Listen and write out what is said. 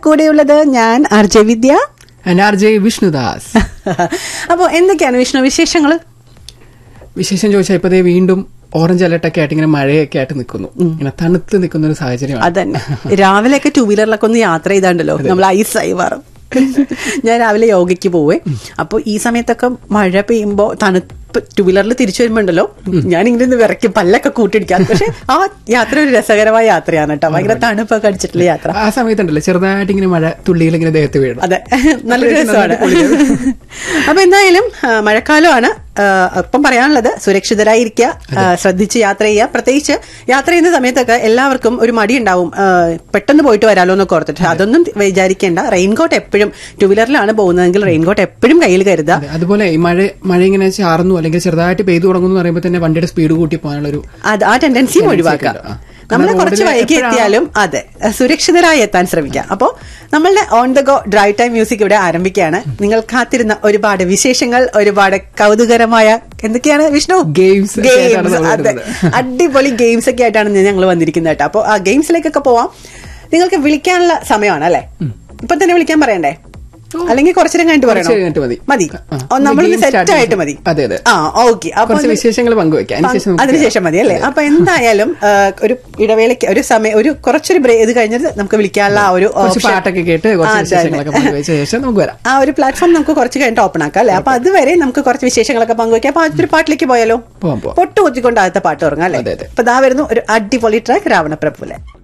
കൂടെയുള്ളത് ഞാൻ R J Vidya and R J Vishnudas അപ്പോൾ എന്തൊക്കെയാണ് വിഷ്ണു വിശേഷങ്ങൾ വിശേഷം ചോദിച്ചാൽ ഇപ്പൊ ദേ വീണ്ടും ഓറഞ്ച് അലർട്ടൊക്കെ ആയിട്ട് ഇങ്ങനെ മഴയൊക്കെ ആയിട്ട് നിൽക്കുന്നു ഇങ്ങനെ തണുത്ത് നിൽക്കുന്ന ഒരു സാഹചര്യമാണ് അതന്നെ രാവിലെയൊക്കെ ടൂ വീലറിലൊക്കെ ഒന്ന് യാത്ര ചെയ്താണ്ടല്ലോ നമ്മൾ ഐസായി മാറും ഞാൻ രാവിലെ യോഗയ്ക്ക് പോവേ അപ്പോൾ ഈ സമയത്തൊക്കെ മഴ പെയ്യുമ്പോ തണുപ്പ് ടൂ വീലറിൽ തിരിച്ചു വരുമ്പോ ഉണ്ടല്ലോ ഞാൻ ഇങ്ങനെ ഒന്ന് വിറയ്ക്കും പല്ലൊക്കെ കൂട്ടിടിക്കാം പക്ഷെ ആ യാത്ര ഒരു രസകരമായ യാത്രയാണ് കേട്ടോ ഭയങ്കര തണുപ്പൊക്കെ അടിച്ചിട്ടുള്ള യാത്ര ആ സമയത്തുണ്ടല്ലോ ചെറുതായിട്ട് ഇങ്ങനെ മഴ തുള്ളിയിൽ ഇങ്ങനെ ദേഹത്ത് വീഴണം അതെ നല്ലൊരു അപ്പോഴേക്കും രസമാണ് നന്നായിട്ട് പൊളിയാണ്. അപ്പൊ എന്തായാലും ആ, മഴക്കാലമാണ് ആ, ഒപ്പം പറയാനുള്ളത് സുരക്ഷിതരായിരിക്കുക ആ, ശ്രദ്ധിച്ച് യാത്ര ചെയ്യുക പ്രത്യേകിച്ച് യാത്ര ചെയ്യുന്ന സമയത്തൊക്കെ എല്ലാവർക്കും ഒരു മടി ഉണ്ടാവും ആ, പെട്ടെന്ന് പോയിട്ട് വരാലോ എന്നൊക്കെ ഓർത്തിട്ട് അതൊന്നും വിചാരിക്കേണ്ട റെയിൻകോട്ട് എപ്പോഴും ടൂ വീലറിലാണ് പോകുന്നതെങ്കിൽ റെയിൻകോട്ട് എപ്പോഴും കയ്യിൽ കരുതുക അതെ, അതുപോലെ ഈ മഴ മഴ ഇങ്ങനെ ചാർന്നു അല്ലെങ്കിൽ ചെറുതായിട്ട് പെയ്തു തുടങ്ങുന്നു എന്ന് പറയുമ്പോൾ തന്നെ വണ്ടിയുടെ സ്പീഡ് കൂട്ടി പോകാനുള്ള ഒരു അത് ആ ടെൻഡൻസിയും ഒഴിവാക്കാം ആ. നമ്മൾ കാരണം കുറച്ച് റോഡില് വൈകി എപ്പോഴാണോ- എത്തിയാലും അതെ സുരക്ഷിതരായി എത്താൻ ശ്രമിക്കാം അപ്പോൾ നമ്മളുടെ on the go drive time music ഇവിടെ ആരംഭിക്കുകയാണ് നിങ്ങൾ കാത്തിരുന്ന ഒരുപാട് വിശേഷങ്ങൾ ഒരുപാട് കൗതുകരമായ എന്തൊക്കെയാണ് വിഷ്ണു Games ഒക്കെ ആയിട്ടാണ് ഗെയിംസ് നമ്മൾ അതെ വരുന്നത്. അടിപൊളി ഗെയിംസ് ഒക്കെ ആയിട്ടാണ് ഞങ്ങൾ വന്നിരിക്കുന്നത് കേട്ടോ അപ്പോൾ ആ ഗെയിംസിലേക്കൊക്കെ പോവാം നിങ്ങൾക്ക് വിളിക്കാനുള്ള സമയമാണ് അല്ലേ ഇപ്പൊ തന്നെ വിളിക്കാൻ പറയണ്ടേ അല്ലെങ്കിൽ കുറച്ചേരം കഴിഞ്ഞിട്ട് കുറച്ച് പറയണോ കഴിഞ്ഞിട്ട് മതി. മതി ആ. ഓ, നമ്മളൊന്ന് Game start സെറ്റ് ആയിട്ട് ചെയ്യാം. മതി അതെ, അതെ. ആ ഓക്കെ കുറച്ച് വിശേഷങ്ങൾ പങ്കുവെക്കാം അതിനുശേഷം നമുക്ക് അതിനുശേഷം മതി അല്ലേ അപ്പൊ എന്തായാലും ആ, ഒരു ഇടവേളയ്ക്ക് ഒരു സമയം ഒരു കുറച്ചൊരു ബ്രേ ഇത് കഴിഞ്ഞത് നമുക്ക് വിളിക്കാനുള്ള ആ ഒരു കുറച്ച് option- പാട്ടൊക്കെ കേട്ട് ആ, കുറച്ച് അതെ, വിശേഷങ്ങളൊക്കെ അതെ. പങ്കുവെച്ച ശേഷം നമുക്ക് വരാം ആ ഒരു പ്ലാറ്റ്ഫോം നമുക്ക് കുറച്ച് കഴിഞ്ഞിട്ട് ഓപ്പൺ ആക്കാം അല്ലേ അപ്പൊ അതുവരെ നമുക്ക് കുറച്ച് വിശേഷങ്ങളൊക്കെ പങ്കുവെക്കാം അപ്പൊ ആദ്യത്തെ ഒരു പാട്ടിലേക്ക് പോയാലോ പോവാം, പോവാം. പൊട്ടു കുത്തിക്കൊണ്ട് ആദ്യത്തെ പാട്ട് തുടങ്ങാം അല്ലേ അതെ, അതെ. അപ്പൊ ദാ വരുന്നു ഒരു അടിപൊളി ട്രാക്ക് രാവണപ്രഭുലെ